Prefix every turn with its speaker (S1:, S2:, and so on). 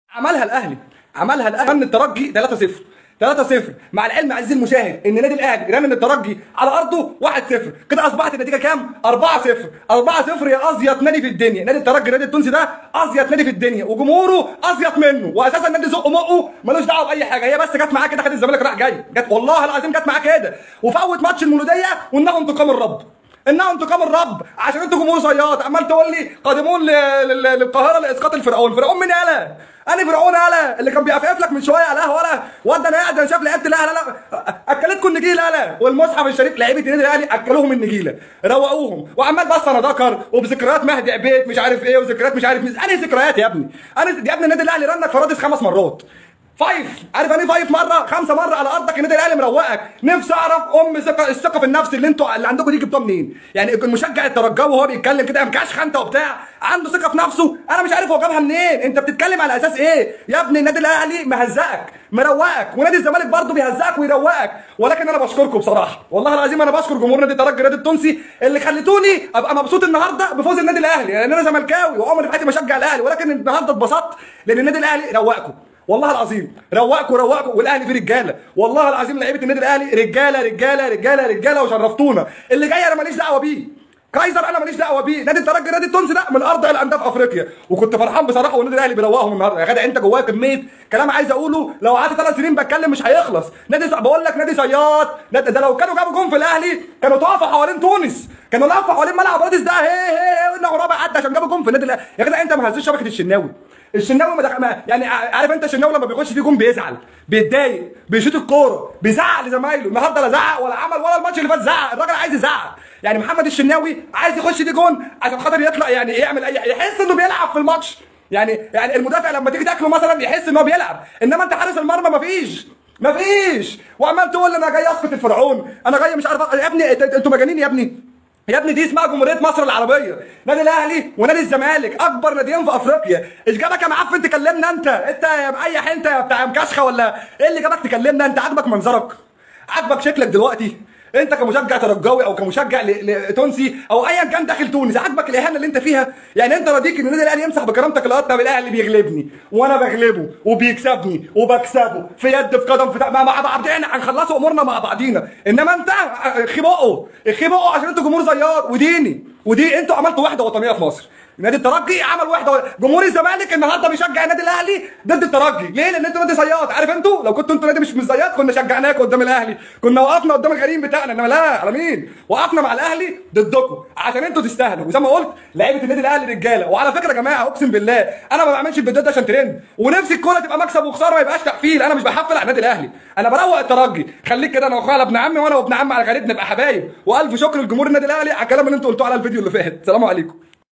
S1: عملها الاهلي عملها الاهلي من الترجي 3-0 3-0 مع العلم عزيزي المشاهد ان النادي الاهلي رمى من الترجي على ارضه 1-0 كده اصبحت النتيجه كام 4-0 4-0 يا ازيط نادي في الدنيا نادي الترجي النادي التونسي ده ازيط نادي في الدنيا وجمهوره ازيط منه واساسا نادي زق مقه ملوش دعوه باي حاجه هي بس جت معاه كده خد الزمالك راح جاي جت والله العظيم جت معاه كده وفوت ماتش المولوديه وانه انتقام الرب انه انتقام الرب عشان انتوا جمهور صياد عمال تقول لي قادمون ل- ل- للقاهره لاسقاط الفرعون فرعون مين يالا انا فرعون يالا اللي كان بيقفف لك من شويه على القهوه ولا وده انا قاعد انا شايف لعيبه الاهلي لا اكلتكم النجيله يالا والمصحف الشريف لعيبه النادي الاهلي اكلوهم النجيله روقوهم وعمال بس انا ذكر وبذكريات مهدي عبيد مش عارف ايه وذكريات مش عارف مين انا ذكريات يا ابني انا يا ابني النادي الاهلي رنك فرادس خمس مرات فايف عارف يعني فايف مره خمسه مره على ارضك النادي الاهلي مروقك نفسي اعرف ام ثقه الثقه في النفس اللي انتوا اللي عندكم دي جبتوها منين يعني المشجع الترجاوي وهو بيتكلم كده مكاش خنته وبتاع عنده ثقه في نفسه انا مش عارف هو جابها منين انت بتتكلم على اساس ايه يا ابني النادي الاهلي مهزقك مروقك ونادي الزمالك برضه بيهزقك ويروقك ولكن انا بشكركم بصراحه والله العظيم انا بشكر جمهور نادي الترجي النادي التونسي اللي خليتوني ابقى مبسوط النهارده بفوز النادي الاهلي لان انا زملكاوي وعمري في حياتي بشجع الاهلي ولكن النهارده اتبسطت لان النادي الاهلي روقكم والله العظيم روقكوا روقكوا والاهلي فيه رجاله والله العظيم لعيبه النادي الاهلي رجاله رجاله رجاله رجاله وشرفتونا اللي جاي انا ماليش دعوه بيه كايزر انا ماليش دعوه بيه نادي الترجي نادي التونسي ده من ارض الانديه في افريقيا وكنت فرحان بصراحه والنادي الاهلي بيروقهم النهارده يا جدع انت جوايا كميه كلام عايز اقوله لو قعدت ثلاث سنين بتكلم مش هيخلص نادي بقول لك نادي صياد نادي- ده لو كانوا جابوا جون في الاهلي كانوا طافوا حوالين تونس كانوا لفوا حوالين ملعب رادس ده هي هي هي انه رابع عدى عشان جابوا جون في النادي الاهلي يا جدع انت ما هزيتش شبكه الشناوي الشناوي ما دخل ما يعني ع- عارف انت الشناوي لما بيخش فيه جون بيزعل بيتضايق بيشوط الكوره بيزعق لزمايله النهارده لا زعق ولا عمل ولا الماتش اللي فات زعق الراجل عايز يزعق يعني محمد الشناوي عايز يخش دي جون عشان خاطر يطلع يعني يعمل اي يحس انه بيلعب في الماتش يعني يعني المدافع لما تيجي تاكله مثلا يحس ان هو بيلعب انما انت حارس المرمى مفيش مفيش وعمال تقول لي انا جاي اسقط الفرعون انا جاي مش عارف أ- يا ابني انت- انتوا مجانين يا ابني يا ابني دي اسمها جمهوريه مصر العربيه نادي الاهلي ونادي الزمالك اكبر ناديين في افريقيا ايش جابك يا معفن تكلمنا انت انت يا مريح انت يا بتاع مكشخه ولا ايه اللي جابك تكلمنا انت عاجبك منظرك عاجبك شكلك دلوقتي انت كمشجع ترجاوي او كمشجع ل- لتونسي او ايا كان داخل تونس عاجبك الاهانه اللي انت فيها يعني انت راضيك ان النادي الاهلي يمسح بكرامتك لقطه الاهلي بيغلبني وانا بغلبه وبيكسبني وبكسبه في يد في قدم في مع مع بعضينا هنخلصوا امورنا مع بعضينا انما انت اخي بقه اخي بقه عشان انتوا جمهور زيار وديني ودي انتوا عملتوا وحده وطنيه في مصر نادي الترجي عمل وحده جمهور الزمالك النهارده بيشجع النادي الاهلي ضد الترجي ليه لان انتوا نادي صياد عارف انتوا لو كنتوا انتوا نادي مش مش صياد كنا شجعناكم قدام الاهلي كنا وقفنا قدام الغريم بتاعنا انما لا على مين وقفنا مع الاهلي ضدكم عشان انتوا تستاهلوا وزي ما قلت لعيبه النادي الاهلي رجاله وعلى فكره يا جماعه اقسم بالله انا ما بعملش الفيديوهات ده عشان ترند ونفسي الكوره تبقى مكسب وخساره ما يبقاش تقفيل انا مش بحفل على النادي الاهلي انا بروق الترجي خليك كده انا واخويا على ابن عمي وانا وابن عمي على غريب نبقى حبايب والف شكر لجمهور النادي الاهلي على الكلام اللي انتوا قلتوه على الفيديو اللي فات سلام عليكم